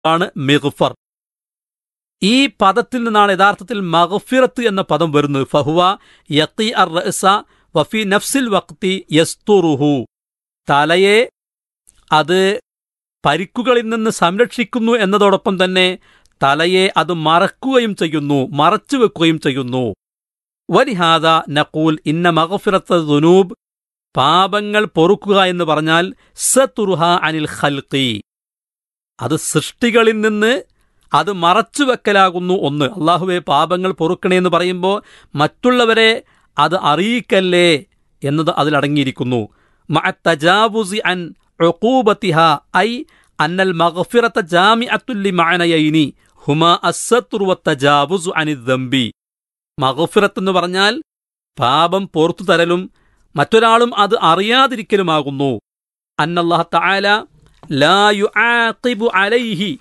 ആണ് മിഗ്ഫർ ഈ പദത്തിൽ നിന്നാണ് യഥാർത്ഥത്തിൽ മഗ്ഫിറത്ത് എന്ന പദം വരുന്നത് ഫഹുവ യക്കി അർ റഅസ വഫി നഫ്സിൽ വക്തി യസ്തുറുഹു തലയെ അത് പരിക്കുകളിൽ നിന്ന് സംരക്ഷിക്കുന്നു എന്നതോടൊപ്പം തന്നെ തലയെ അത് മറക്കുകയും ചെയ്യുന്നു മറച്ചു വെക്കുകയും ചെയ്യുന്നു വലിഹാദ നഖൂൽ ഇന്ന മഗഫിറത്ത ദുനൂബ് പാപങ്ങൾ പൊറുക്കുക എന്ന് പറഞ്ഞാൽ സതുർഹ അനിൽ ഖൽഖി അത് സൃഷ്ടികളിൽ നിന്ന് അത് മറച്ചു വെക്കലാകുന്നു ഒന്ന് അള്ളാഹുവെ പാപങ്ങൾ പൊറുക്കണേ എന്ന് പറയുമ്പോൾ മറ്റുള്ളവരെ അത് അറിയിക്കല്ലേ എന്നത് അതിലടങ്ങിയിരിക്കുന്നു മഅത്തജാവുസി അൻ ഉഖൂബത്തിഹ ഐ അന്നൽ മഗ്ഫിറത ജാമിഅത്തുൽ ലിമഅനയൈനി ഹുമാ അസ്സത്റു വത്തജാവുസു അനിദ്ദംബി മഗ്ഫിറത്ത് എന്ന് പറഞ്ഞാൽ പാപം പുറത്തു തരലും മറ്റൊരാളും അത് അറിയാതിരിക്കലുമാകുന്നു അന്നല്ലാഹ തആല ലാ യുആഖിബു അലൈഹി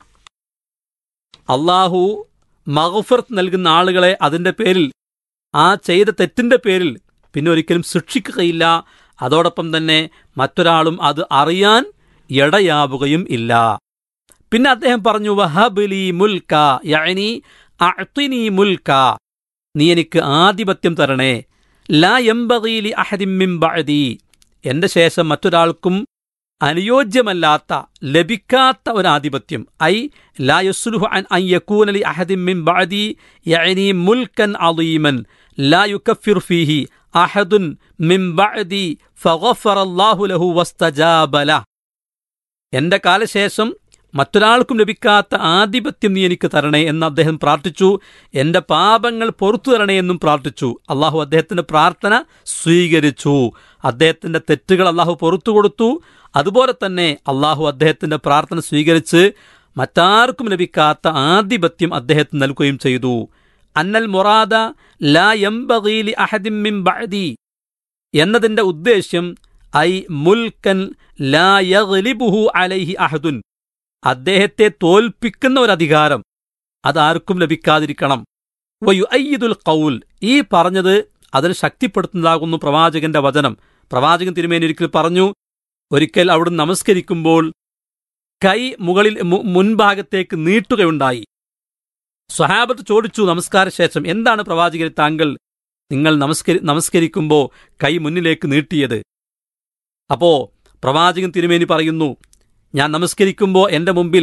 അള്ളാഹു മഗ്ഫിറത്ത് നൽകുന്ന ആളുകളെ അതിന്റെ പേരിൽ ആ ചെയ്ത തെറ്റിന്റെ പേരിൽ പിന്നെ ഒരിക്കലും ശിക്ഷിക്കുകയില്ല അതോടൊപ്പം തന്നെ മറ്റൊരാളും അത് അറിയാൻ ഇടയാവുകയും ഇല്ല പിന്നെ അദ്ദേഹം പറഞ്ഞു വഹബലി മുൽക്ക യഅനി അഅ്തിനി മുൽക്ക നീ എനിക്ക് ആധിപത്യം തരണേ ലാ യംബഗീലി അഹദിൻ മിൻ ബഅദി എന്റെ ശേഷം മറ്റൊരാൾക്കും അനുയോജ്യമല്ലാത്ത ലഭിക്കാത്ത ഒരു ആധിപത്യം ഐ ലാ യസ്ലുഹു അൻ അൻ യകൂന ലി അഹദിൻ മിൻ ബഅദി യഅനി മുൽക്കൻ അളീമൻ ലാ യുകഫിർ ഫീഹി അഹദുൻ മിൻ ബഅദി ഫഗഫറല്ലാഹു ലഹു വസ്തജാബ ലഹ് എന്റെ കാലശേഷം മറ്റൊരാൾക്കും ലഭിക്കാത്ത ആധിപത്യം നീ എനിക്ക് തരണേ എന്ന് അദ്ദേഹം പ്രാർത്ഥിച്ചു എന്റെ പാപങ്ങൾ പൊറത്തു തരണേ എന്നും പ്രാർത്ഥിച്ചു അള്ളാഹു അദ്ദേഹത്തിന്റെ പ്രാർത്ഥന സ്വീകരിച്ചു അദ്ദേഹത്തിന്റെ തെറ്റുകൾ അള്ളാഹു പൊറത്തു കൊടുത്തു അതുപോലെ തന്നെ അള്ളാഹു അദ്ദേഹത്തിന്റെ പ്രാർത്ഥന സ്വീകരിച്ച് മറ്റാർക്കും ലഭിക്കാത്ത ആധിപത്യം അദ്ദേഹത്തിന് നൽകുകയും ചെയ്തു അന്നൽ മൊറാദ ലാ യംബഗീലി അഹദിൻ മിൻ ബഅദി എന്നതിന്റെ ഉദ്ദേശ്യം ഐ മുൽക്കൻ ലാ യഗ്ലിബുഹു അലൈഹി അഹദുൻ അദ്ദേഹത്തെ തോൽപ്പിക്കുന്ന ഒരു അധികാരം അതാർക്കും ലഭിക്കാതിരിക്കണം വയുഅയ്യിദുൽ ഖൗൽ ഈ പറഞ്ഞത് അതിന് ശക്തിപ്പെടുത്തുന്നതാകുന്നു പ്രവാചകന്റെ വചനം പ്രവാചകൻ തിരുമേനി ഒരിക്കൽ പറഞ്ഞു ഒരിക്കൽ അവിടുന്ന് നമസ്കരിക്കുമ്പോൾ കൈ മുകളിൽ മു- മുൻഭാഗത്തേക്ക് നീട്ടുകയുണ്ടായി സ്വഹാബത്ത് ചോദിച്ചു നമസ്കാരശേഷം എന്താണ് പ്രവാചകരെ താങ്കൾ നിങ്ങൾ നമസ്കരി നമസ്കരിക്കുമ്പോൾ കൈ മുന്നിലേക്ക് നീട്ടിയത് അപ്പോ പ്രവാചകൻ തിരുമേനി പറയുന്നു ഞാൻ നമസ്കരിക്കുമ്പോൾ എന്റെ മുമ്പിൽ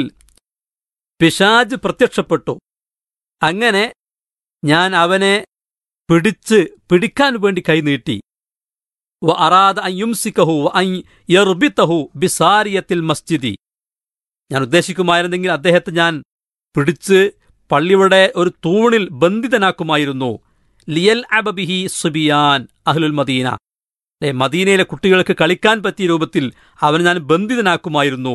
പിശാജ് പ്രത്യക്ഷപ്പെട്ടു അങ്ങനെ ഞാൻ അവനെ പിടിച്ച് പിടിക്കാൻ വേണ്ടി കൈനീട്ടി വ അറാദ അൻ യുംസിക്കഹു വ അൻ യർബിത്തഹു ബിസാരിയത്തിൽ മസ്ജിദി ഞാൻ ഉദ്ദേശിക്കുമായിരുന്നെങ്കിൽ അദ്ദേഹത്തെ ഞാൻ പിടിച്ച് പള്ളിയുടെ ഒരു തൂണിൽ ബന്ധിതനാക്കുമായിരുന്നു ലിയൽ അബബിഹി സുബിയാൻ അഹ്ലുൽ മദീന അല്ലെ മദീനയിലെ കുട്ടികൾക്ക് കളിക്കാൻ പറ്റിയ രൂപത്തിൽ അവനെ ഞാൻ ബന്ധിതനാക്കുമായിരുന്നു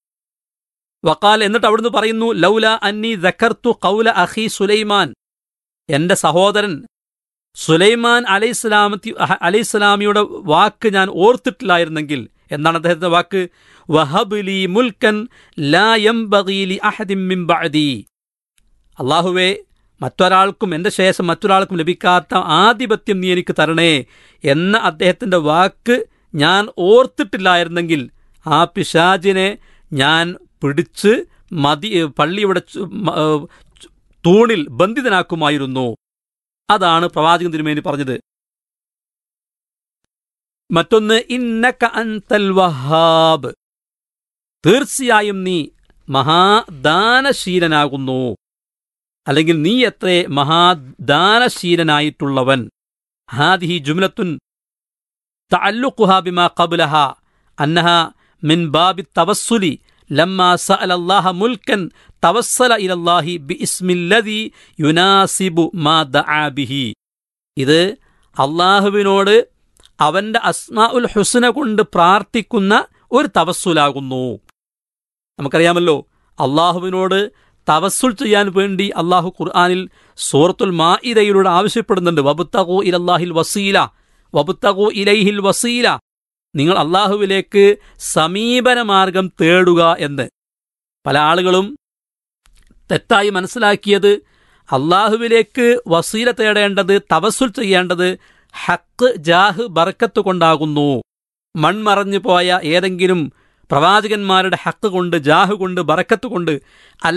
വക്കാൽ എന്നിട്ട് അവിടുന്ന് പറയുന്നു ലൗല അന്നി ദക്കർത്തു കൗല അഹി സുലൈമാൻ എന്റെ സഹോദരൻ സുലൈമാൻ അലൈസ്ലാമത്തി അലൈസ്ലാമിയുടെ വാക്ക് ഞാൻ ഓർത്തിട്ടില്ലായിരുന്നെങ്കിൽ എന്താണ് അദ്ദേഹത്തിന്റെ വാക്ക് വഹബുലി മുൽക്കൻ ലാ യംബഗീലി അഹദിൻ മിൻ ബഅദി അള്ളാഹുവേ മറ്റൊരാൾക്കും എന്റെ ശേഷം മറ്റൊരാൾക്കും ലഭിക്കാത്ത ആധിപത്യം നീ എനിക്ക് തരണേ എന്ന അദ്ദേഹത്തിന്റെ വാക്ക് ഞാൻ ഓർത്തിട്ടില്ലായിരുന്നെങ്കിൽ ആ പിശാചിനെ ഞാൻ പിടിച്ച് മതി പള്ളിയുടെ ചു- മ- ഏഹ് ചു- തൂണിൽ ബന്ധിതനാക്കുമായിരുന്നു അതാണ് പ്രവാചകൻ തിരുമേനി പറഞ്ഞത് മറ്റൊന്ന് ഇന്നക അൻതൽ വഹാബ് തീർച്ചയായും നീ മഹാദാനശീലനാകുന്നു അല്ലെങ്കിൽ നീ എത്രേ മഹാദാനശീലനായിട്ടുള്ളവൻ ഹാദിഹി ജുംലത്തുൻ തഅല്ലുഖുഹാ ബിമാ ഖബ്ലഹ അന്നഹ മിൻ ബാബി തവസ്സുലി ലമ്മാ സഅല അല്ലാഹ മുൽക്കൻ തവസ്സല ഇലല്ലാഹി ബിഇസ്മില്ലദി യുനാസിബു മാ ദആ ബിഹി ഇത് അള്ളാഹുവിനോട് അവന്റെ അസ്മാ ഉൽ ഹുസ്ന കൊണ്ട് പ്രാർത്ഥിക്കുന്ന ഒരു തവസ്സുലാകുന്നു നമുക്കറിയാമല്ലോ അള്ളാഹുവിനോട് തവസ്സുൽ ചെയ്യാൻ വേണ്ടി അള്ളാഹു ഖുർആാനിൽ സൂറത്തുൽ മാഇദയിലൂടെ ആവശ്യപ്പെടുന്നുണ്ട് വബുത്തകു ഇലല്ലാഹിൽ വസീല വബുത്തകു ഇലൈഹിൽ വസീല നിങ്ങൾ അള്ളാഹുവിലേക്ക് സമീപന മാർഗം തേടുക എന്ന് പല ആളുകളും തെറ്റായി മനസ്സിലാക്കിയത് അള്ളാഹുവിലേക്ക് വസീല തേടേണ്ടത് തവസ്സുൽ ചെയ്യേണ്ടത് ഹക്ക് ജാഹ് ബർക്കത്ത് കൊണ്ടാകുന്നു മൺമറഞ്ഞു പോയ ഏതെങ്കിലും പ്രവാചകന്മാരുടെ ഹക്ക് കൊണ്ട് ജാഹ് കൊണ്ട് ബറക്കത്ത് കൊണ്ട്